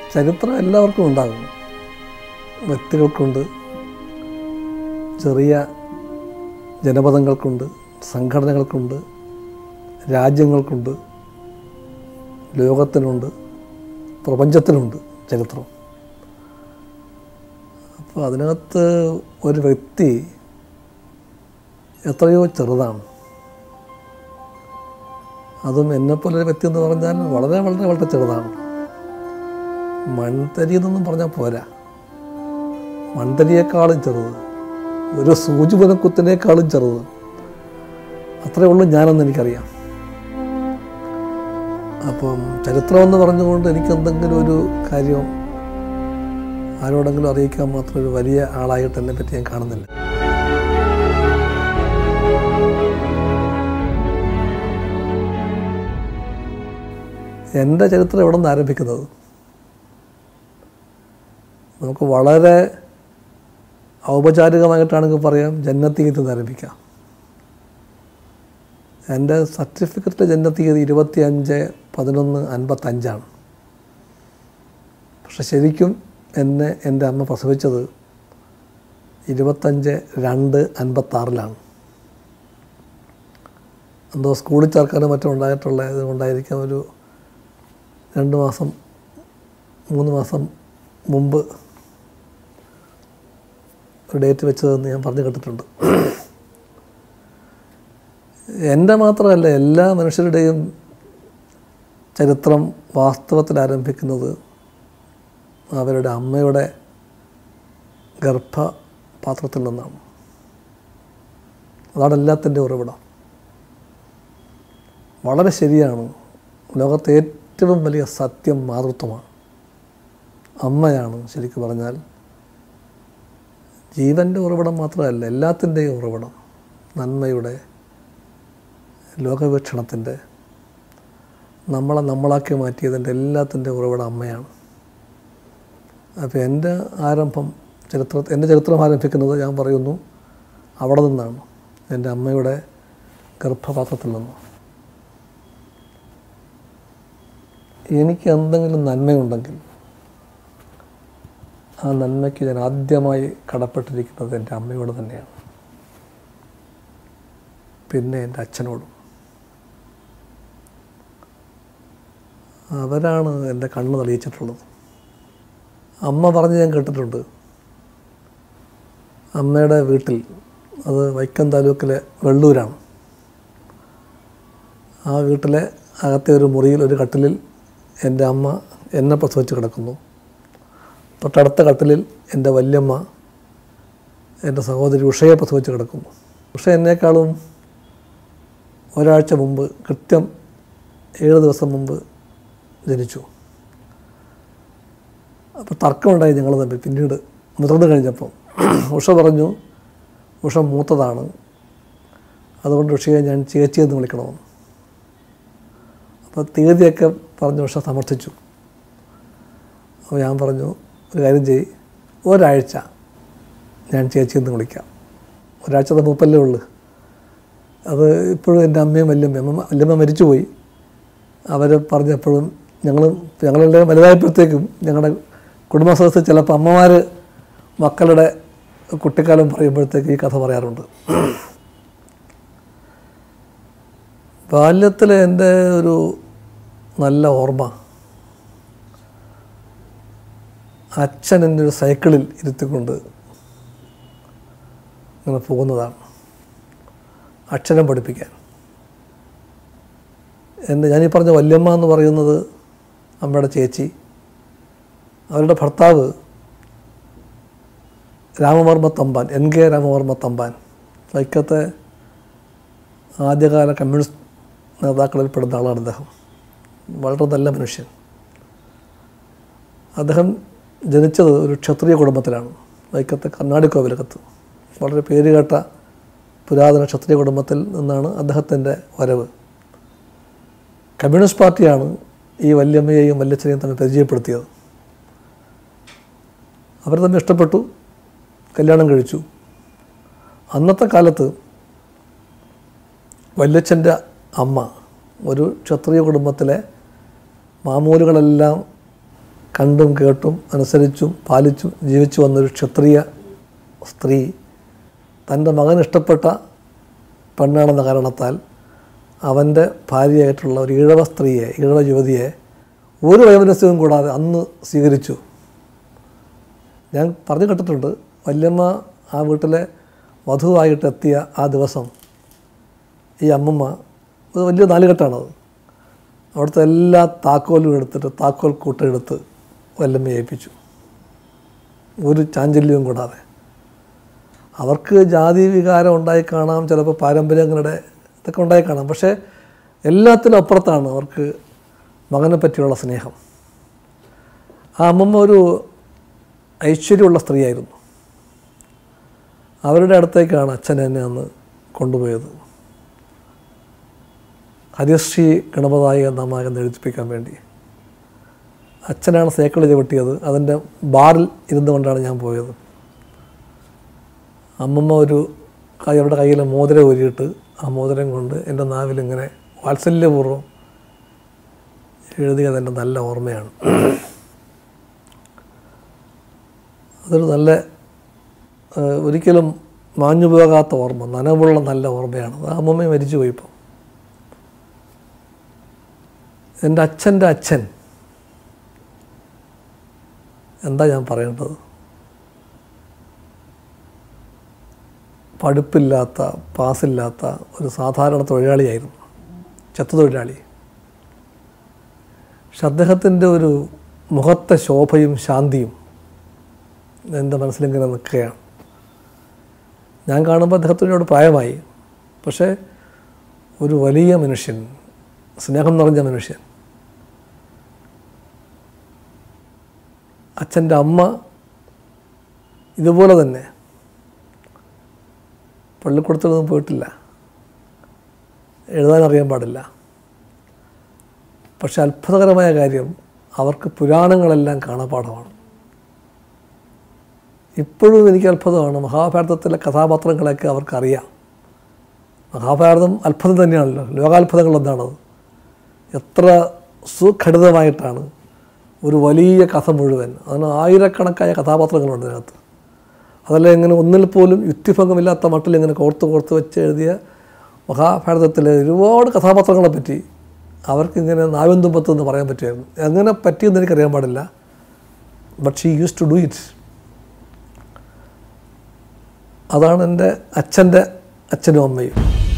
ചരിത്രം എല്ലാവർക്കും ഉണ്ടാകും വ്യക്തികൾക്കുണ്ട് ചെറിയ ജനപദങ്ങൾക്കുണ്ട് സംഘടനകൾക്കുണ്ട് രാജ്യങ്ങൾക്കുണ്ട് ലോകത്തിനുണ്ട് പ്രപഞ്ചത്തിനുണ്ട് ചരിത്രം അപ്പോൾ അതിനകത്ത് ഒരു വ്യക്തി എത്രയോ ചെറുതാണ് അതും എന്നെപ്പോലെ ഒരു വ്യക്തി എന്ന് പറഞ്ഞാൽ വളരെ വളരെ വളരെ ചെറുതാണ് മൺതരി എന്നൊന്നും പറഞ്ഞാൽ പോരാ മൺതരിയേക്കാളും ചെറുത് ഒരു സൂചിപുനക്കുത്തിനേക്കാളും ചെറുത് അത്രേ ഉള്ളൂ ഞാനെന്ന് എനിക്കറിയാം അപ്പം ചരിത്രം എന്ന് പറഞ്ഞുകൊണ്ട് എനിക്ക് എന്തെങ്കിലും ഒരു കാര്യം ആരോടെങ്കിലും അറിയിക്കാൻ മാത്രം ഒരു വലിയ ആളായിട്ട് എന്നെ പറ്റി ഞാൻ കാണുന്നില്ല എൻ്റെ ചരിത്രം എവിടെ നിന്ന് ആരംഭിക്കുന്നത് നമുക്ക് വളരെ ഔപചാരികമായിട്ടാണെങ്കിൽ പറയാം ജന്നത്തീയതി നിന്ന് ആരംഭിക്കാം എൻ്റെ സർട്ടിഫിക്കറ്റിലെ ജന്നത്തീയതി ഇരുപത്തി അഞ്ച് പതിനൊന്ന് അൻപത്തഞ്ചാണ് പക്ഷെ ശരിക്കും എന്നെ എൻ്റെ അമ്മ പ്രസവിച്ചത് ഇരുപത്തഞ്ച് രണ്ട് അൻപത്താറിലാണ് എന്തോ സ്കൂളിൽ ചേർക്കാനോ മറ്റോ ഉണ്ടായിട്ടുള്ള ഇത് കൊണ്ടായിരിക്കാം ഒരു രണ്ട് മാസം മൂന്ന് മാസം മുമ്പ് ഒരു ഡേറ്റ് വെച്ചതെന്ന് ഞാൻ പറഞ്ഞു കേട്ടിട്ടുണ്ട് എൻ്റെ മാത്രമല്ല എല്ലാ മനുഷ്യരുടെയും ചരിത്രം വാസ്തവത്തിൽ ആരംഭിക്കുന്നത് അവരുടെ അമ്മയുടെ ഗർഭപാത്രത്തിൽ നിന്നാണ് അതാണ് എല്ലാത്തിൻ്റെ ഉറവിടം വളരെ ശരിയാണ് ലോകത്തെ ഏറ്റവും വലിയ സത്യം മാതൃത്വമാണ് അമ്മയാണ് ശരിക്കും പറഞ്ഞാൽ ജീവൻ്റെ ഉറവിടം മാത്രമല്ല എല്ലാത്തിൻ്റെയും ഉറവിടം നന്മയുടെ ലോകവീക്ഷണത്തിൻ്റെ നമ്മളെ നമ്മളാക്കി മാറ്റിയതിൻ്റെ എല്ലാത്തിൻ്റെ ഉറവിടം അമ്മയാണ് അപ്പോൾ എൻ്റെ ആരംഭം ചരിത്ര എൻ്റെ ചരിത്രം ആരംഭിക്കുന്നത് ഞാൻ പറയുന്നു അവിടെ നിന്നാണ് എൻ്റെ അമ്മയുടെ ഗർഭപാത്രത്തിൽ നിന്ന് എനിക്ക് എന്തെങ്കിലും നന്മയുണ്ടെങ്കിൽ ആ നന്മയ്ക്ക് ഞാൻ ആദ്യമായി കടപ്പെട്ടിരിക്കുന്നത് എൻ്റെ അമ്മയോട് തന്നെയാണ് പിന്നെ എൻ്റെ അച്ഛനോടും അവരാണ് എൻ്റെ കണ്ണ് തെളിയിച്ചിട്ടുള്ളത് അമ്മ പറഞ്ഞ് ഞാൻ കേട്ടിട്ടുണ്ട് അമ്മയുടെ വീട്ടിൽ അത് വൈക്കം താലൂക്കിലെ വെള്ളൂരാണ് ആ വീട്ടിലെ അകത്തെ ഒരു മുറിയിൽ ഒരു കട്ടിലിൽ എൻ്റെ അമ്മ എന്നെ പ്രസവിച്ച് കിടക്കുന്നു തൊട്ടടുത്ത കട്ടിലിൽ എൻ്റെ വല്യമ്മ എൻ്റെ സഹോദരി ഉഷയെ പ്രസവിച്ച് കിടക്കുന്നു ഉഷ എന്നേക്കാളും ഒരാഴ്ച മുമ്പ് കൃത്യം ഏഴ് ദിവസം മുമ്പ് ജനിച്ചു അപ്പോൾ തർക്കമുണ്ടായി ഞങ്ങൾ തമ്മിൽ പിന്നീട് മുതിർന്നു കഴിഞ്ഞപ്പം ഉഷ പറഞ്ഞു ഉഷ മൂത്തതാണ് അതുകൊണ്ട് ഉഷയെ ഞാൻ ചേച്ചി എന്ന് വിളിക്കണമെന്ന് അപ്പോൾ തീയതിയൊക്കെ പറഞ്ഞ് ഉഷ സമർത്ഥിച്ചു അപ്പോൾ ഞാൻ പറഞ്ഞു ഒരു കാര്യം ചെയ്യ് ഒരാഴ്ച ഞാൻ ചേച്ചി എന്ന് വിളിക്കാം ഒരാഴ്ചത്തെ മൂപ്പല്ലേ ഉള്ളു അത് ഇപ്പോഴും എൻ്റെ അമ്മയും വല്യമ്മ അമ്മ വല്യമ്മ മരിച്ചുപോയി അവർ പറഞ്ഞപ്പോഴും ഞങ്ങൾ ഞങ്ങളെല്ലാം വലുതായപ്പോഴത്തേക്കും ഞങ്ങളുടെ കുടുംബ സദസ്സ് ചിലപ്പോൾ അമ്മമാർ മക്കളുടെ കുട്ടിക്കാലം പറയുമ്പോഴത്തേക്ക് ഈ കഥ പറയാറുണ്ട് ബാല്യത്തിൽ എൻ്റെ ഒരു നല്ല ഓർമ്മ അച്ഛൻ എന്നെ ഒരു സൈക്കിളിൽ ഇരുത്തിക്കൊണ്ട് ഇങ്ങനെ പോകുന്നതാണ് അക്ഷരം പഠിപ്പിക്കാൻ എൻ്റെ ഞാനീ പറഞ്ഞ വല്യമ്മ എന്ന് പറയുന്നത് അമ്മയുടെ ചേച്ചി അവരുടെ ഭർത്താവ് രാമവർമ്മ തമ്പാൻ എൻ കെ രാമവർമ്മ തമ്പാൻ വൈക്കത്തെ ആദ്യകാല കമ്മ്യൂണിസ്റ്റ് നേതാക്കളിൽ പെടുന്ന ആളാണ് അദ്ദേഹം വളരെ നല്ല മനുഷ്യൻ അദ്ദേഹം ജനിച്ചത് ഒരു ക്ഷത്രിയ കുടുംബത്തിലാണ് വൈക്കത്തെ കർണാടിക്കോവിലകത്ത് വളരെ പേരുകേട്ട പുരാതന ക്ഷത്രിയ കുടുംബത്തിൽ നിന്നാണ് അദ്ദേഹത്തിൻ്റെ വരവ് കമ്മ്യൂണിസ്റ്റ് പാർട്ടിയാണ് ഈ വല്യമ്മയെയും വല്യച്ഛനെയും തമ്മിൽ പരിചയപ്പെടുത്തിയത് അവർ തമ്മിൽ ഇഷ്ടപ്പെട്ടു കല്യാണം കഴിച്ചു അന്നത്തെ കാലത്ത് വല്യച്ഛൻ്റെ അമ്മ ഒരു ക്ഷത്രിയ കുടുംബത്തിലെ മാമൂലുകളെല്ലാം കണ്ടും കേട്ടും അനുസരിച്ചും പാലിച്ചും ജീവിച്ചു വന്നൊരു ക്ഷത്രിയ സ്ത്രീ തൻ്റെ മകൻ ഇഷ്ടപ്പെട്ട പെണ്ണാണെന്ന കാരണത്താൽ അവൻ്റെ ഭാര്യയായിട്ടുള്ള ഒരു ഈഴവ സ്ത്രീയെ ഈഴവ യുവതിയെ ഒരു വൈമനസ്യവും കൂടാതെ അന്ന് സ്വീകരിച്ചു ഞാൻ പറഞ്ഞു കേട്ടിട്ടുണ്ട് വല്യമ്മ ആ വീട്ടിലെ വധുവായിട്ട് എത്തിയ ആ ദിവസം ഈ അമ്മമ്മ അത് വലിയ നാലുകെട്ടാണത് അവിടുത്തെ എല്ലാ താക്കോലും എടുത്തിട്ട് താക്കോൽ കൂട്ടെടുത്ത് വല്ലമ്മയെ ഏൽപ്പിച്ചു ഒരു ചാഞ്ചല്യവും കൂടാതെ അവർക്ക് ജാതി വികാരം ഉണ്ടായി കാണാം ചിലപ്പോൾ പാരമ്പര്യങ്ങളുടെ ഇതൊക്കെ ഉണ്ടായി കാണാം പക്ഷേ എല്ലാത്തിനും അപ്പുറത്താണ് അവർക്ക് മകനെ പറ്റിയുള്ള സ്നേഹം ആ അമ്മമ്മ ഒരു ഐശ്വര്യമുള്ള സ്ത്രീയായിരുന്നു അവരുടെ അടുത്തേക്കാണ് അച്ഛൻ എന്നെ അന്ന് കൊണ്ടുപോയത് ഹരിശ്രീ ഗണപതായി എന്ന മകൻ എഴുതിപ്പിക്കാൻ വേണ്ടി അച്ഛനാണ് സൈക്കിൾ ചവിട്ടിയത് അതിൻ്റെ ബാറിൽ ഇരുന്നു കൊണ്ടാണ് ഞാൻ പോയത് അമ്മമ്മ ഒരു കൈ അവരുടെ കയ്യിലെ മോതിരം ഊരിയിട്ട് ആ മോതിരം കൊണ്ട് എൻ്റെ നാവിലിങ്ങനെ വാത്സല്യപൂർവ്വം എഴുതിയത് എൻ്റെ നല്ല ഓർമ്മയാണ് അതൊരു നല്ല ഏഹ്, ഒരിക്കലും മാഞ്ഞു പോകാത്ത ഓർമ്മ നനവുള്ള നല്ല ഓർമ്മയാണ് അത് അമ്മമ്മ മരിച്ചു പോയി ഇപ്പം എൻ്റെ അച്ഛൻ്റെ അച്ഛൻ എന്താ ഞാൻ പറയേണ്ടത് പഠിപ്പില്ലാത്ത പാസ്സില്ലാത്ത ഒരു സാധാരണ തൊഴിലാളിയായിരുന്നു ചെത്തു തൊഴിലാളി പക്ഷെ അദ്ദേഹത്തിൻ്റെ ഒരു മുഖത്തെ ശോഭയും ശാന്തിയും എൻ്റെ മനസ്സിലിങ്ങനെ നിൽക്കുകയാണ് ഞാൻ കാണുമ്പോൾ അദ്ദേഹത്തിനോട് പ്രായമായി പക്ഷേ ഒരു വലിയ മനുഷ്യൻ സ്നേഹം നിറഞ്ഞ മനുഷ്യൻ അച്ഛൻ്റെ അമ്മ ഇതുപോലെ തന്നെ പള്ളിക്കൂടത്തിലൊന്നും പോയിട്ടില്ല എഴുതാൻ അറിയാൻ പാടില്ല പക്ഷെ അത്ഭുതകരമായ കാര്യം അവർക്ക് പുരാണങ്ങളെല്ലാം കാണാപാഠമാണ് ഇപ്പോഴും എനിക്ക് അത്ഭുതമാണ് മഹാഭാരതത്തിലെ കഥാപാത്രങ്ങളൊക്കെ അവർക്കറിയാം മഹാഭാരതം അത്ഭുതം തന്നെയാണല്ലോ ലോകാത്ഭുതങ്ങൾ എന്താണത് എത്ര സുഘടിതമായിട്ടാണ് ഒരു വലിയ കഥ മുഴുവൻ അതിന് ആയിരക്കണക്കായ കഥാപാത്രങ്ങളുണ്ട് അതിനകത്ത് അതെല്ലാം ഇങ്ങനെ ഒന്നിൽ പോലും യുക്തിഭംഗമില്ലാത്ത മട്ടിൽ ഇങ്ങനെ കോർത്ത് കോർത്ത് വെച്ച് എഴുതിയ മഹാഭാരതത്തിലെ ഒരുപാട് കഥാപാത്രങ്ങളെ പറ്റി അവർക്കിങ്ങനെ നാവിൻ തുമ്പത്ത് എന്ന് പറയാൻ പറ്റുമായിരുന്നു എങ്ങനെ പറ്റിയെന്ന് എനിക്കറിയാൻ പാടില്ല but she use to do it അതാണ് എൻ്റെ അച്ഛൻ്റെ അച്ഛനും അമ്മയും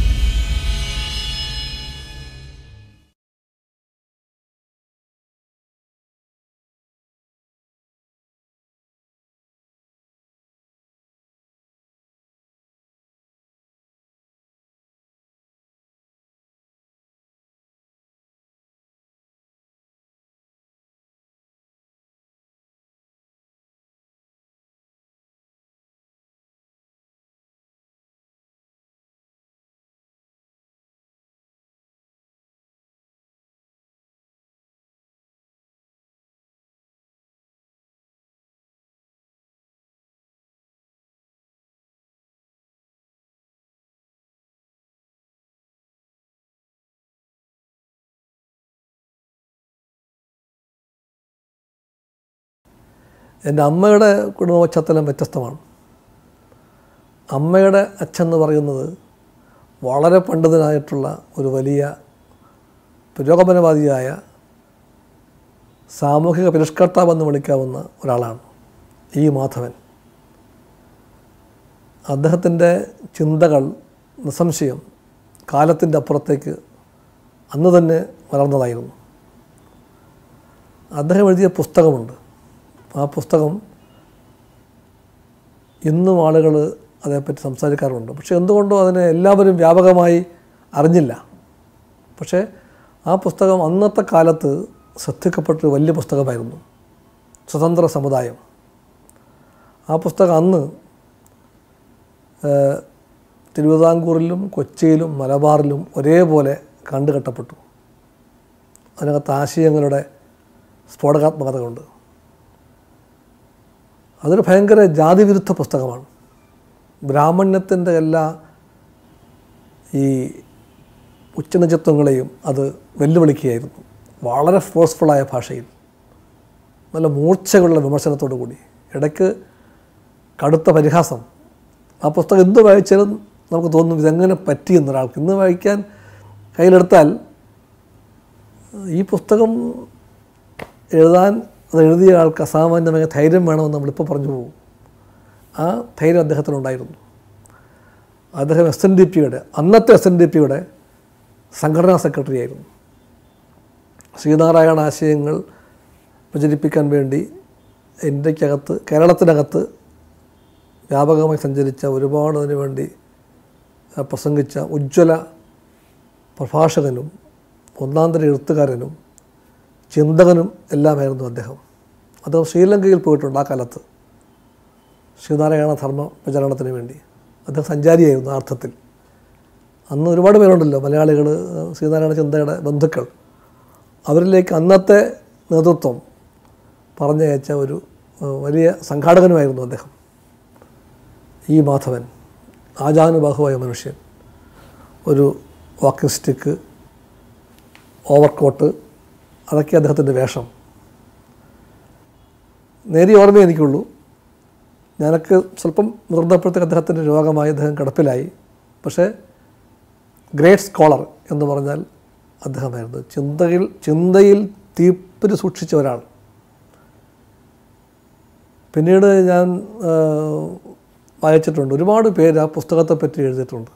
എൻ്റെ അമ്മയുടെ കുടുംബ പശ്ചാത്തലം വ്യത്യസ്തമാണ് അമ്മയുടെ അച്ഛൻ എന്ന് പറയുന്നത് വളരെ പണ്ഡിതനായിട്ടുള്ള ഒരു വലിയ പുരോഗമനവാദിയായ സാമൂഹിക പരിഷ്കർത്താവെന്ന് വിളിക്കാവുന്ന ഒരാളാണ് ഈ മാധവൻ അദ്ദേഹത്തിൻ്റെ ചിന്തകൾ നിസ്സംശയം കാലത്തിൻ്റെ അപ്പുറത്തേക്ക് അന്ന് തന്നെ വളർന്നതായിരുന്നു അദ്ദേഹം എഴുതിയ പുസ്തകമുണ്ട് ആ പുസ്തകം ഇന്നും ആളുകൾ അതേപ്പറ്റി സംസാരിക്കാറുണ്ട് പക്ഷേ എന്തുകൊണ്ടോ അതിനെ എല്ലാവരും വ്യാപകമായി അറിഞ്ഞില്ല പക്ഷേ ആ പുസ്തകം അന്നത്തെ കാലത്ത് ശ്രദ്ധിക്കപ്പെട്ടൊരു വലിയ പുസ്തകമായിരുന്നു സ്വതന്ത്ര സമുദായം ആ പുസ്തകം അന്ന് ഏഹ്, തിരുവിതാംകൂറിലും കൊച്ചിയിലും മലബാറിലും ഒരേപോലെ കണ്ടുകെട്ടപ്പെട്ടു അതിനകത്ത് ആശയങ്ങളുടെ സ്ഫോടകാത്മകതയുണ്ട് അതൊരു ഭയങ്കര ജാതിവിരുദ്ധ പുസ്തകമാണ് ബ്രാഹ്മണ്യത്തിൻ്റെ എല്ലാ ഈ ഉച്ചനിചത്വങ്ങളെയും അത് വെല്ലുവിളിക്കുകയായിരുന്നു വളരെ ഫോഴ്സ്ഫുള്ളായ ഭാഷയിൽ നല്ല മൂർച്ചകളുള്ള വിമർശനത്തോടു കൂടി ഇടയ്ക്ക് കടുത്ത പരിഹാസം ആ പുസ്തകം എന്ത് വായിച്ചാലും നമുക്ക് തോന്നും ഇതെങ്ങനെ പറ്റിയെന്ന് ഒരാൾക്ക് ഇന്ന് വായിക്കാൻ കയ്യിലെടുത്താൽ ഈ പുസ്തകം എഴുതാൻ അത് എഴുതിയ ആൾക്ക് അസാമാന്യമായ ധൈര്യം വേണമെന്ന് നമ്മളിപ്പോൾ പറഞ്ഞു പോകും ആ ധൈര്യം അദ്ദേഹത്തിനുണ്ടായിരുന്നു അദ്ദേഹം എസ് എൻ ഡി പിയുടെ അന്നത്തെ എസ് എൻ ഡി പിയുടെ സംഘടനാ സെക്രട്ടറി ആയിരുന്നു ശ്രീനാരായണ ആശയങ്ങൾ പ്രചരിപ്പിക്കാൻ വേണ്ടി ഇന്ത്യക്കകത്ത് കേരളത്തിനകത്ത് വ്യാപകമായി സഞ്ചരിച്ച ഒരുപാട് അതിനു വേണ്ടി ആ, പ്രസംഗിച്ച ഉജ്ജ്വല പ്രഭാഷകനും ഒന്നാന്തര എഴുത്തുകാരനും ചിന്തകനും എല്ലാമായിരുന്നു അദ്ദേഹം അദ്ദേഹം ശ്രീലങ്കയിൽ പോയിട്ടുണ്ട് ആ കാലത്ത് ശ്രീനാരായണ ധർമ്മ പ്രചരണത്തിന് വേണ്ടി അദ്ദേഹം സഞ്ചാരിയായിരുന്നു ആ അർത്ഥത്തിൽ അന്ന് ഒരുപാട് പേരുണ്ടല്ലോ മലയാളികൾ ശ്രീനാരായണ ചിന്തയുടെ ബന്ധുക്കൾ അവരിലേക്ക് അന്നത്തെ നേതൃത്വം പറഞ്ഞയച്ച ഒരു ഏഹ്, വലിയ സംഘാടകനുമായിരുന്നു അദ്ദേഹം ഈ മാധവൻ ആജാനുബാഹുവായ മനുഷ്യൻ ഒരു വാക്കിംഗ് സ്റ്റിക്ക് ഓവർകോട്ട് അതൊക്കെ അദ്ദേഹത്തിൻ്റെ വേഷം നേരിയ ഓർമ്മയെ എനിക്കുള്ളൂ ഞാനൊക്കെ സ്വല്പം മുതിർന്നപ്പോഴത്തേക്ക് അദ്ദേഹത്തിൻ്റെ രോഗമായി അദ്ദേഹം കിടപ്പിലായി പക്ഷേ ഗ്രേറ്റ് സ്കോളർ എന്ന് പറഞ്ഞാൽ അദ്ദേഹമായിരുന്നു ചിന്തയിൽ ചിന്തയിൽ തീപ്പരി സൂക്ഷിച്ച ഒരാൾ പിന്നീട് ഞാൻ ആ, വായിച്ചിട്ടുണ്ട് ഒരുപാട് പേര് ആ പുസ്തകത്തെ പറ്റി എഴുതിയിട്ടുണ്ട്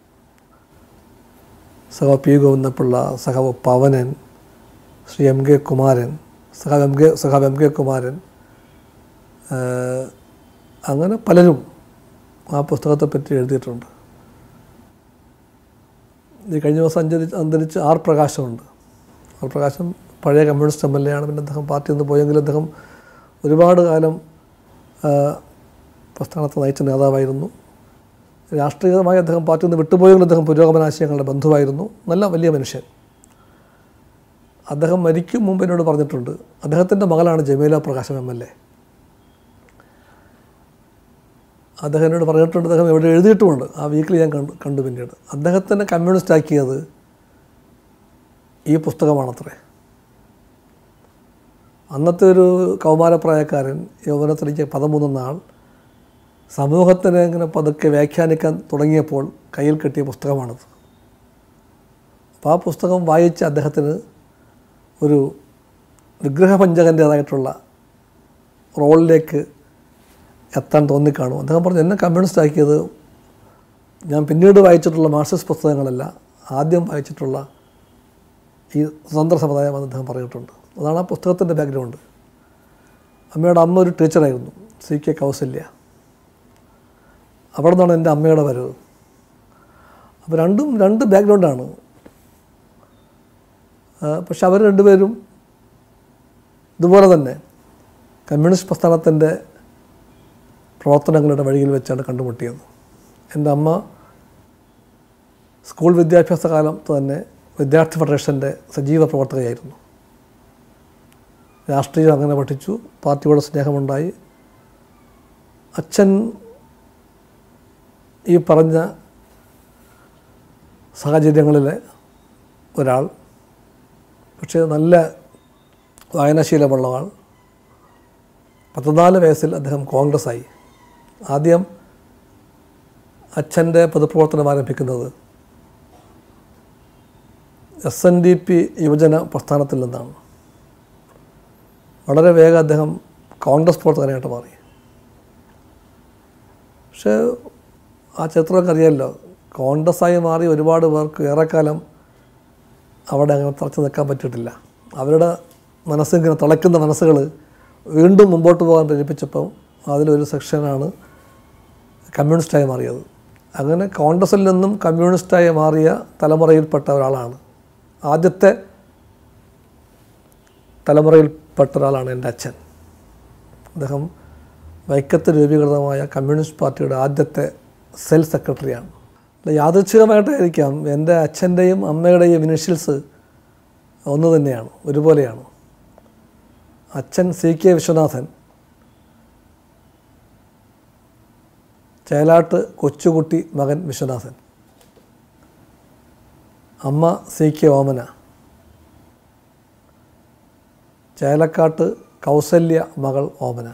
സഹ പി ഗോവിന്ദപിള്ള സഹ പവനൻ ശ്രീ എം കെ കുമാരൻ സഹ എം കെ സഹ എം കെ കുമാരൻ ആ, അങ്ങനെ പലരും ആ പുസ്തകത്തെ പറ്റി എഴുതിയിട്ടുണ്ട് ഈ കഴിഞ്ഞ ദിവസം അന്തരിച്ച് അന്തരിച്ച് ആർ പ്രകാശമുണ്ട് ആർ പ്രകാശം പഴയ കമ്മ്യൂണിസ്റ്റ് എം എൽ എ ആണ് പിന്നെ അദ്ദേഹം പാർട്ടിയിൽ നിന്ന് പോയെങ്കിലും അദ്ദേഹം ഒരുപാട് കാലം ആ, പ്രസ്ഥാനത്തെ നയിച്ച നേതാവായിരുന്നു രാഷ്ട്രീയമായി അദ്ദേഹം പാർട്ടിയിൽ നിന്ന് വിട്ടുപോയെങ്കിലും അദ്ദേഹം പുരോഗമനാശയങ്ങളുടെ ബന്ധുവായിരുന്നു നല്ല വലിയ മനുഷ്യൻ അദ്ദേഹം മരിക്കും മുമ്പ് എന്നോട് പറഞ്ഞിട്ടുണ്ട് അദ്ദേഹത്തിൻ്റെ മകളാണ് ജമീല പ്രകാശം എം എൽ എ അദ്ദേഹം എന്നോട് പറഞ്ഞിട്ടുണ്ട് അദ്ദേഹം എവിടെ എഴുതിയിട്ടുമുണ്ട് ആ വീക്കിൽ ഞാൻ കണ്ടു കണ്ടു പിന്നീട് അദ്ദേഹത്തിനെ കമ്മ്യൂണിസ്റ്റ് ആക്കിയത് ഈ പുസ്തകമാണത്രേ അന്നത്തെ ഒരു കൗമാരപ്രായക്കാരൻ യൗവനത്തിലേക്ക് പതിമൂന്ന് നാൾ സമൂഹത്തിനെ ഇങ്ങനെ പതുക്കെ വ്യാഖ്യാനിക്കാൻ തുടങ്ങിയപ്പോൾ കയ്യിൽ കിട്ടിയ പുസ്തകമാണത് അപ്പോൾ ആ പുസ്തകം വായിച്ച അദ്ദേഹത്തിന് ഒരു വിഗ്രഹപഞ്ചകൻ്റേതായിട്ടുള്ള റോളിലേക്ക് എത്താൻ തോന്നിക്കാണും അദ്ദേഹം പറഞ്ഞു എന്നെ കമ്മ്യൂണിസ്റ്റ് ആക്കിയത് ഞാൻ പിന്നീട് വായിച്ചിട്ടുള്ള മാർക്സിസ്റ്റ് പുസ്തകങ്ങളല്ല ആദ്യം വായിച്ചിട്ടുള്ള ഈ സ്വതന്ത്ര സമുദായമെന്ന് അദ്ദേഹം പറഞ്ഞിട്ടുണ്ട് അതാണ് ആ പുസ്തകത്തിൻ്റെ ബാക്ക്ഗ്രൗണ്ട് അമ്മയുടെ അമ്മ ഒരു ടീച്ചറായിരുന്നു സി കെ കൗസല്യ അവിടെ നിന്നാണ് എൻ്റെ അമ്മയുടെ വരവ് അപ്പോൾ രണ്ടും രണ്ട് ബാക്ക്ഗ്രൗണ്ടാണ് പക്ഷെ അവർ രണ്ടുപേരും ഇതുപോലെ തന്നെ കമ്മ്യൂണിസ്റ്റ് പ്രസ്ഥാനത്തിൻ്റെ പ്രവർത്തനങ്ങളുടെ വഴിയിൽ വെച്ചാണ് കണ്ടുമുട്ടിയത് എൻ്റെ അമ്മ സ്കൂൾ വിദ്യാഭ്യാസ കാലത്ത് തന്നെ വിദ്യാർത്ഥി ഫെഡറേഷൻ്റെ സജീവ പ്രവർത്തകയായിരുന്നു രാഷ്ട്രീയം അങ്ങനെ പഠിച്ചു പാർട്ടിയോട് സ്നേഹമുണ്ടായി അച്ഛൻ ഈ പറഞ്ഞ സാഹചര്യങ്ങളിലെ ഒരാൾ പക്ഷേ നല്ല വായനാശീലമുള്ള ആൾ പതിനാല് വയസ്സിൽ അദ്ദേഹം കോൺഗ്രസ് ആയി ആദ്യം അച്ഛൻ്റെ പൊതുപ്രവർത്തനം ആരംഭിക്കുന്നത് എസ് എൻ ഡി പി യുവജന പ്രസ്ഥാനത്തിൽ നിന്നാണ് വളരെ വേഗം അദ്ദേഹം കോൺഗ്രസ് പ്രവർത്തകനായിട്ട് മാറി പക്ഷേ ആ ചിത്രമൊക്കെ അറിയാമല്ലോ കോൺഗ്രസ്സായി മാറി ഒരുപാട് പേർക്ക് ഏറെക്കാലം അവിടെ അങ്ങനെ തറച്ചു നിൽക്കാൻ പറ്റിയിട്ടില്ല അവരുടെ മനസ്സിങ്ങനെ തിളയ്ക്കുന്ന മനസ്സുകൾ വീണ്ടും മുമ്പോട്ട് പോകാൻ പ്രേരിപ്പിച്ചപ്പം അതിലൊരു സെക്ഷനാണ് കമ്മ്യൂണിസ്റ്റായി മാറിയത് അങ്ങനെ കോൺഗ്രസിൽ നിന്നും കമ്മ്യൂണിസ്റ്റായി മാറിയ തലമുറയിൽപ്പെട്ട ഒരാളാണ് ആദ്യത്തെ തലമുറയിൽപ്പെട്ട ഒരാളാണ് എൻ്റെ അച്ഛൻ അദ്ദേഹം വൈക്കത്ത് രൂപീകൃതമായ കമ്മ്യൂണിസ്റ്റ് പാർട്ടിയുടെ ആദ്യത്തെ സെൽ സെക്രട്ടറിയാണ് യാദൃച്ഛികമായിട്ടായിരിക്കാം എൻ്റെ അച്ഛൻ്റെയും അമ്മയുടെയും ഇനിഷ്യൽസ് ഒന്ന് തന്നെയാണ് ഒരുപോലെയാണ് അച്ഛൻ സി കെ വിശ്വനാഥൻ ചേലാട്ട് കൊച്ചുകുട്ടി മകൻ വിശ്വനാഥൻ അമ്മ സി കെ ഓമന ചേലക്കാട്ട് കൗസല്യ മകൾ ഓമന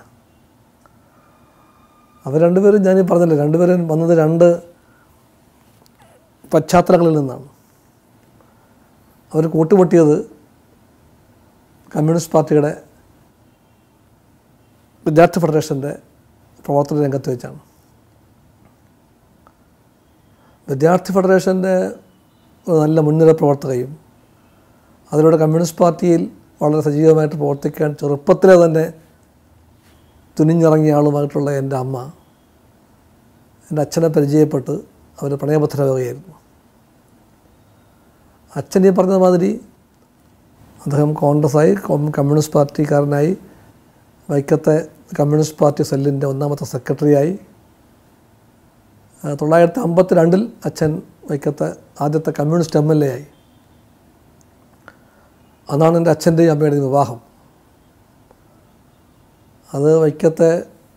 അവർ രണ്ടുപേരും ഞാൻ പറഞ്ഞല്ലോ രണ്ടുപേരും വന്നത് രണ്ട് പശ്ചാത്തലങ്ങളിൽ നിന്നാണ് അവർ കൂട്ടുമുട്ടിയത് കമ്മ്യൂണിസ്റ്റ് പാർട്ടിയുടെ വിദ്യാർത്ഥി ഫെഡറേഷൻ്റെ പ്രവർത്തന രംഗത്ത് വെച്ചാണ് വിദ്യാർത്ഥി ഫെഡറേഷൻ്റെ ഒരു നല്ല മുൻനിര പ്രവർത്തകയും അതിലൂടെ കമ്മ്യൂണിസ്റ്റ് പാർട്ടിയിൽ വളരെ സജീവമായിട്ട് പ്രവർത്തിക്കാൻ ചെറുപ്പത്തിലെ തന്നെ തുനിഞ്ഞിറങ്ങിയ ആളുമായിട്ടുള്ള എൻ്റെ അമ്മ എൻ്റെ അച്ഛനെ പരിചയപ്പെട്ട് അവർ പ്രണയബദ്ധരാകുകയായിരുന്നു അച്ഛൻ ഈ പറഞ്ഞ മാതിരി അദ്ദേഹം കോൺഗ്രസ്സായി കോം- കമ്മ്യൂണിസ്റ്റ് പാർട്ടിക്കാരനായി വൈക്കത്തെ കമ്മ്യൂണിസ്റ്റ് പാർട്ടി സെല്ലിൻ്റെ ഒന്നാമത്തെ സെക്രട്ടറിയായി ആ, തൊള്ളായിരത്തി അമ്പത്തി രണ്ടിൽ അച്ഛൻ വൈക്കത്തെ ആദ്യത്തെ കമ്മ്യൂണിസ്റ്റ് എം എൽ എ ആയി അതാണ് എൻ്റെ അച്ഛൻ്റെയും അമ്മയുടെയും വിവാഹം അത് വൈക്കത്തെ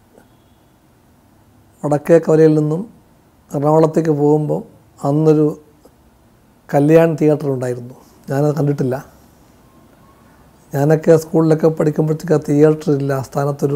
വടക്കേ കവലയിൽ നിന്നും എറണാകുളത്തേക്ക് പോകുമ്പോൾ അന്നൊരു കല്യാൺ തിയേറ്റർ ഉണ്ടായിരുന്നു ഞാനത് കണ്ടിട്ടില്ല ഞാനൊക്കെ സ്കൂളിലൊക്കെ പഠിക്കുമ്പോഴത്തേക്ക് ആ തിയേറ്റർ ഇല്ല ആ സ്ഥാനത്തൊരു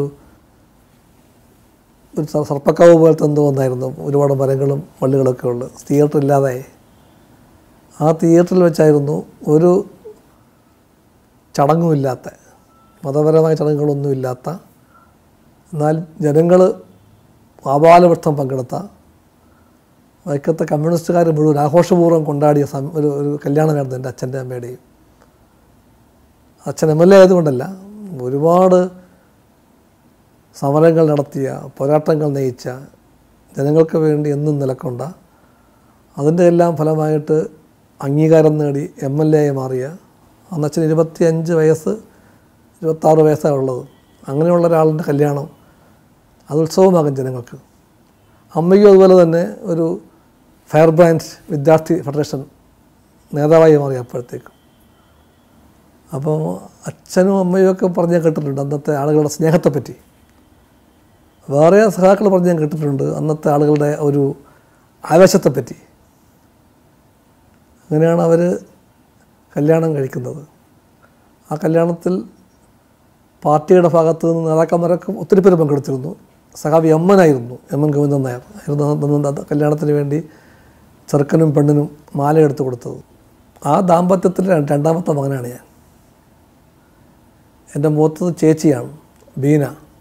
ഒരു സ- സർപ്പക്കാവ് പോലത്തെ എന്തോ ഒന്നായിരുന്നു ഒരുപാട് മരങ്ങളും വള്ളികളൊക്കെ ഉള്ളത് തിയേറ്റർ ഇല്ലാതായി ആ തിയേറ്ററിൽ വെച്ചായിരുന്നു ഒരു ചടങ്ങുമില്ലാത്ത മതപരമായ ചടങ്ങുകളൊന്നുമില്ലാത്ത എന്നാൽ ജനങ്ങൾ ആപാലവൃത്തം പങ്കെടുത്ത വൈക്കത്തെ കമ്മ്യൂണിസ്റ്റുകാർ മുഴുവൻ ആഘോഷപൂർവ്വം കൊണ്ടാടിയ സം ഒരു ഒരു കല്യാണമായിരുന്നു എൻ്റെ അച്ഛൻ്റെ അമ്മയുടെയും അച്ഛൻ എം എൽ എ ആയതുകൊണ്ടല്ല ഒരുപാട് സമരങ്ങൾ നടത്തിയ പോരാട്ടങ്ങൾ നയിച്ച ജനങ്ങൾക്ക് വേണ്ടി എന്നും നിലക്കൊണ്ട അതിൻ്റെ എല്ലാം ഫലമായിട്ട് അംഗീകാരം നേടി എം എൽ എ ആയി മാറിയ അന്ന് അച്ഛൻ ഇരുപത്തി അഞ്ച് വയസ്സ് ഇരുപത്താറ് വയസ്സാണ് ഉള്ളത് അങ്ങനെയുള്ള ഒരാളിൻ്റെ കല്യാണം അത് ഉത്സവമാകും ജനങ്ങൾക്ക് അമ്മയ്ക്കും അതുപോലെ തന്നെ ഒരു ഫയർ ബ്രാൻഡ് വിദ്യാർത്ഥി ഫെഡറേഷൻ നേതാവായി മാറി അപ്പോഴത്തേക്കും അപ്പോൾ അച്ഛനും അമ്മയും ഒക്കെ പറഞ്ഞ് ഞാൻ കേട്ടിട്ടുണ്ട് അന്നത്തെ ആളുകളുടെ സ്നേഹത്തെപ്പറ്റി വേറെ സഹാക്കൾ പറഞ്ഞ് ഞാൻ കേട്ടിട്ടുണ്ട് അന്നത്തെ ആളുകളുടെ ഒരു ആവേശത്തെപ്പറ്റി അങ്ങനെയാണ് അവർ കല്യാണം കഴിക്കുന്നത് ആ കല്യാണത്തിൽ പാർട്ടിയുടെ ഭാഗത്ത് നിന്ന് നേതാക്കന്മാരൊക്കെ ഒത്തിരി പേര് പങ്കെടുത്തിരുന്നു സഹാബി എമ്മനായിരുന്നു എം എൻ ഗോവിന്ദൻ നായർ ആയിരുന്നു അന്ന് അന്ന് കല്യാണത്തിന് വേണ്ടി ചെറുക്കനും പെണ്ണിനും മാല എടുത്തു കൊടുത്തത് ആ ദാമ്പത്യത്തിൽ രണ്ടാമത്തെ മകനാണ് ഞാൻ എൻ്റെ മൂത്തത് ചേച്ചിയാണ് ബീന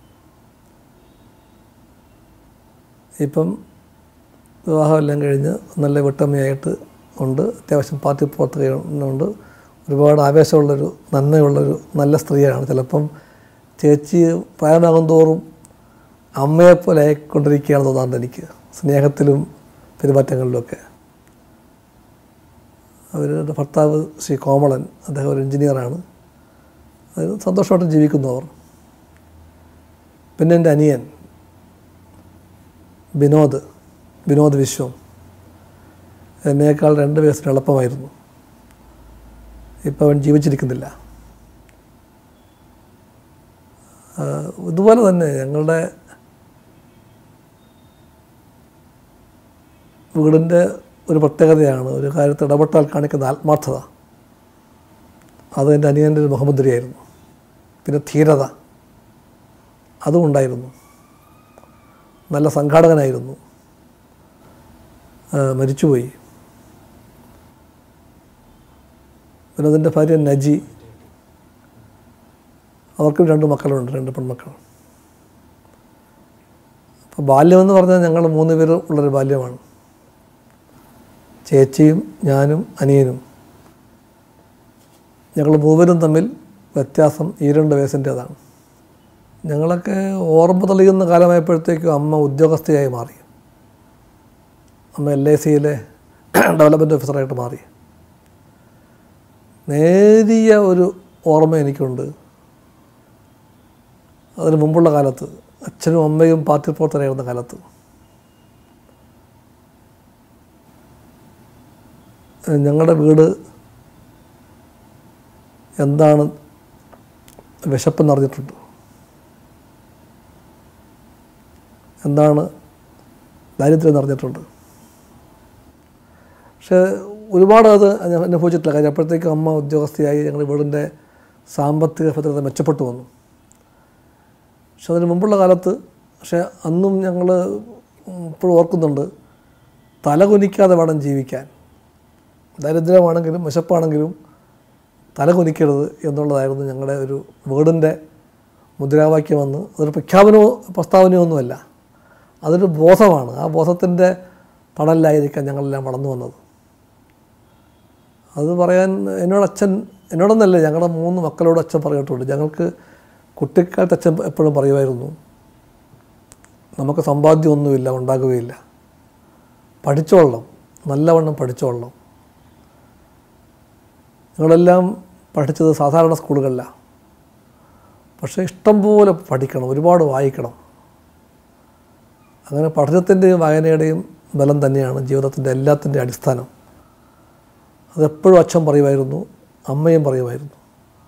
ഇപ്പം വിവാഹമെല്ലാം കഴിഞ്ഞ് നല്ല വിട്ടമ്മയായിട്ട് ഉണ്ട് അത്യാവശ്യം പാർട്ടി പ്രവർത്തകയുണ്ട് ഒരുപാട് ആവേശമുള്ളൊരു നന്മയുള്ളൊരു നല്ല സ്ത്രീയാണ് ചിലപ്പം ചേച്ചി പ്രായമാകും തോറും അമ്മയെപ്പോലെ ആയിക്കൊണ്ടിരിക്കുകയാണെന്ന് തോന്നാറുണ്ട് എനിക്ക് സ്നേഹത്തിലും പെരുമാറ്റങ്ങളിലുമൊക്കെ അവരുടെ ഭർത്താവ് ശ്രീ കോമളൻ അദ്ദേഹം ഒരു എഞ്ചിനീയറാണ് അത് സന്തോഷമായിട്ട് ജീവിക്കുന്നു അവർ പിന്നെ എൻ്റെ അനിയൻ വിനോദ് വിനോദ് വിശ്വം എന്നേക്കാൾ രണ്ട് വയസ്സിന് എളുപ്പമായിരുന്നു ഇപ്പോൾ അവൻ ജീവിച്ചിരിക്കുന്നില്ല ആ, ഇതുപോലെ തന്നെ ഞങ്ങളുടെ വീടിൻ്റെ ഒരു പ്രത്യേകതയാണ് ഒരു കാര്യത്തിൽ ഇടപെട്ടാൽ കാണിക്കുന്ന ആത്മാർത്ഥത അത് എൻ്റെ അനിയൻ്റെ ഒരു മുഖമുദ്രയായിരുന്നു പിന്നെ ധീരത അതും ഉണ്ടായിരുന്നു നല്ല സംഘാടകനായിരുന്നു ആ, മരിച്ചുപോയി വിനോദിൻ്റെ ഭാര്യ നജി അവർക്കും രണ്ട് മക്കളുണ്ട് രണ്ട് പെൺമക്കൾ അപ്പോൾ ബാല്യമെന്ന് പറഞ്ഞാൽ ഞങ്ങൾ മൂന്ന് പേര് ഉള്ളൊരു ബാല്യമാണ് ചേച്ചിയും ഞാനും അനിയനും ഞങ്ങൾ മൂവരും തമ്മിൽ വ്യത്യാസം ഈ രണ്ട് വയസ്സിൻ്റേതാണ് ഞങ്ങളൊക്കെ ഓർമ്മ തെളിയുന്ന കാലമായപ്പോഴത്തേക്കും അമ്മ ഉദ്യോഗസ്ഥയായി മാറി അമ്മ എൽ ഐ സിയിലെ ഡെവലപ്മെൻറ്റ് ഓഫീസറായിട്ട് മാറി നേരിയ ഒരു ഓർമ്മ എനിക്കുണ്ട് അതിന് മുമ്പുള്ള കാലത്ത് അച്ഛനും അമ്മയും പാർട്ടി പ്രവർത്തകരായിരുന്ന കാലത്ത് ഏഹ് ഞങ്ങളുടെ വീട് എന്താണ് വിശപ്പ് നിറഞ്ഞിട്ടുണ്ട് എന്താണ് ദാരിദ്ര്യം നിറഞ്ഞിട്ടുണ്ട് പക്ഷേ ഒരുപാട് അത് ഞാൻ അനുഭവിച്ചിട്ടില്ല കാര്യം അപ്പോഴത്തേക്കും അമ്മ ഉദ്യോഗസ്ഥയായി ഞങ്ങളുടെ വീടിൻ്റെ സാമ്പത്തിക ഭദ്രത മെച്ചപ്പെട്ടു വന്നു പക്ഷെ അതിന് മുമ്പുള്ള കാലത്ത് പക്ഷേ അന്നും ഞങ്ങൾ ഇപ്പോഴും ഓർക്കുന്നുണ്ട് തല കുനിക്കാതെ വേണം ജീവിക്കാൻ ദരിദ്രമാണെങ്കിലും വിശപ്പാണെങ്കിലും തല കുനിക്കരുത് എന്നുള്ളതായിരുന്നു ഞങ്ങളുടെ ഒരു വേർഡിൻ്റെ മുദ്രാവാക്യമെന്ന് അതൊരു പ്രഖ്യാപനമോ പ്രസ്താവനയോ ഒന്നുമല്ല അതൊരു ബോധമാണ് ആ ബോധത്തിൻ്റെ തണലിലായിരിക്കാം ഞങ്ങളെല്ലാം വളർന്നു വന്നത് അത് പറയാൻ എന്നോട് അച്ഛൻ എന്നോടൊന്നല്ല ഞങ്ങളുടെ മൂന്ന് മക്കളോട് അച്ഛൻ പറഞ്ഞിട്ടുണ്ട് ഞങ്ങൾക്ക് കുട്ടിക്കാലത്ത് അച്ഛൻ എപ്പോഴും പറയുമായിരുന്നു നമുക്ക് സമ്പാദ്യമൊന്നുമില്ല ഉണ്ടാകുകയില്ല പഠിച്ചോളണം നല്ലവണ്ണം പഠിച്ചോളണം ഞങ്ങളെല്ലാം പഠിച്ചത് സാധാരണ സ്കൂളുകളിലാണ് പക്ഷേ ഇഷ്ടം പോലെ പഠിക്കണം ഒരുപാട് വായിക്കണം അങ്ങനെ പഠനത്തിൻ്റെയും വായനയുടെയും ബലം തന്നെയാണ് ജീവിതത്തിൻ്റെ എല്ലാത്തിൻ്റെ അടിസ്ഥാനം അതെപ്പോഴും അച്ഛൻ പറയുമായിരുന്നു അമ്മയും പറയുമായിരുന്നു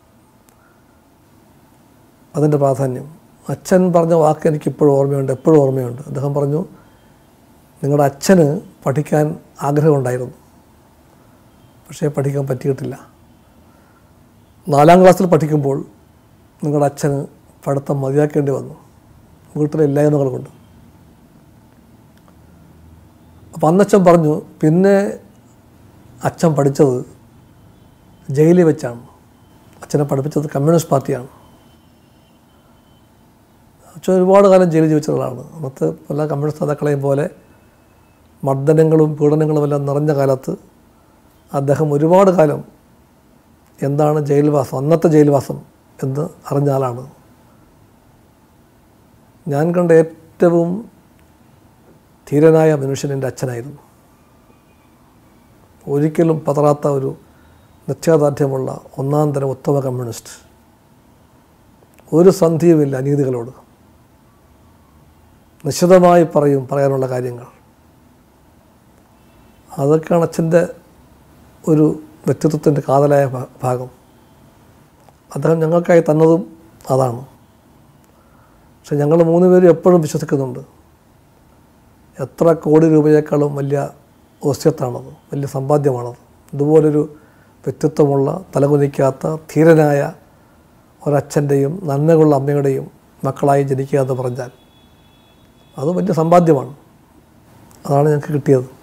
അതിൻ്റെ പ്രാധാന്യം അച്ഛൻ പറഞ്ഞ വാക്ക് എനിക്കിപ്പോഴും ഓർമ്മയുണ്ട് എപ്പോഴും ഓർമ്മയുണ്ട് അദ്ദേഹം പറഞ്ഞു നിങ്ങളുടെ അച്ഛന് പഠിക്കാൻ ആഗ്രഹമുണ്ടായിരുന്നു പക്ഷേ പഠിക്കാൻ പറ്റിയിട്ടില്ല നാലാം ക്ലാസ്സിൽ പഠിക്കുമ്പോൾ നിങ്ങളുടെ അച്ഛന് പഠിത്തം മതിയാക്കേണ്ടി വന്നു വീട്ടിലെ ഇല്ലായ്മകൾ കൊണ്ട് അപ്പോൾ അന്നച്ഛൻ പറഞ്ഞു പിന്നെ അച്ഛൻ പഠിച്ചത് ജയിലിൽ വെച്ചാണ് അച്ഛനെ പഠിപ്പിച്ചത് കമ്മ്യൂണിസ്റ്റ് പാർട്ടിയാണ് അച്ഛൻ ഒരുപാട് കാലം ജയിലിൽ ജീവിച്ച ആളാണ് അന്നത്തെ പല കമ്മ്യൂണിസ്റ്റ് നേതാക്കളെയും പോലെ മർദ്ദനങ്ങളും പീഡനങ്ങളും എല്ലാം നിറഞ്ഞ കാലത്ത് അദ്ദേഹം ഒരുപാട് കാലം എന്താണ് ജയിൽവാസം അന്നത്തെ ജയിൽവാസം എന്ന് അറിഞ്ഞ ആളാണ് ഞാൻ കണ്ട ഏറ്റവും ധീരനായ മനുഷ്യൻ എൻ്റെ അച്ഛനായിരുന്നു ഒരിക്കലും പതറാത്ത ഒരു നിശ്ചയദാർഢ്യമുള്ള ഒന്നാം തരം ഉത്തമ കമ്മ്യൂണിസ്റ്റ് ഒരു സന്ധിയുമില്ല അനീതികളോട് നിശ്ചിതമായി പറയും പറയാനുള്ള കാര്യങ്ങൾ അതൊക്കെയാണ് അച്ഛൻ്റെ ഒരു വ്യക്തിത്വത്തിൻ്റെ കാതലായ ഭാ- ഭാഗം അദ്ദേഹം ഞങ്ങൾക്കായി തന്നതും അതാണ് പക്ഷെ ഞങ്ങൾ മൂന്ന് പേരും എപ്പോഴും വിശ്വസിക്കുന്നുണ്ട് എത്ര കോടി രൂപയേക്കാളും വലിയ ഓസ്യത്താണത് വലിയ സമ്പാദ്യമാണത് ഇതുപോലൊരു വ്യക്തിത്വമുള്ള തലകുനിക്കാത്ത ധീരനായ ഒരച്ഛൻ്റെയും നന്മകളുള്ള അമ്മയുടെയും മക്കളായി ജനിക്കുക എന്ന് പറഞ്ഞാൽ അത് വലിയ സമ്പാദ്യമാണ് അതാണ് ഞങ്ങൾക്ക് കിട്ടിയത്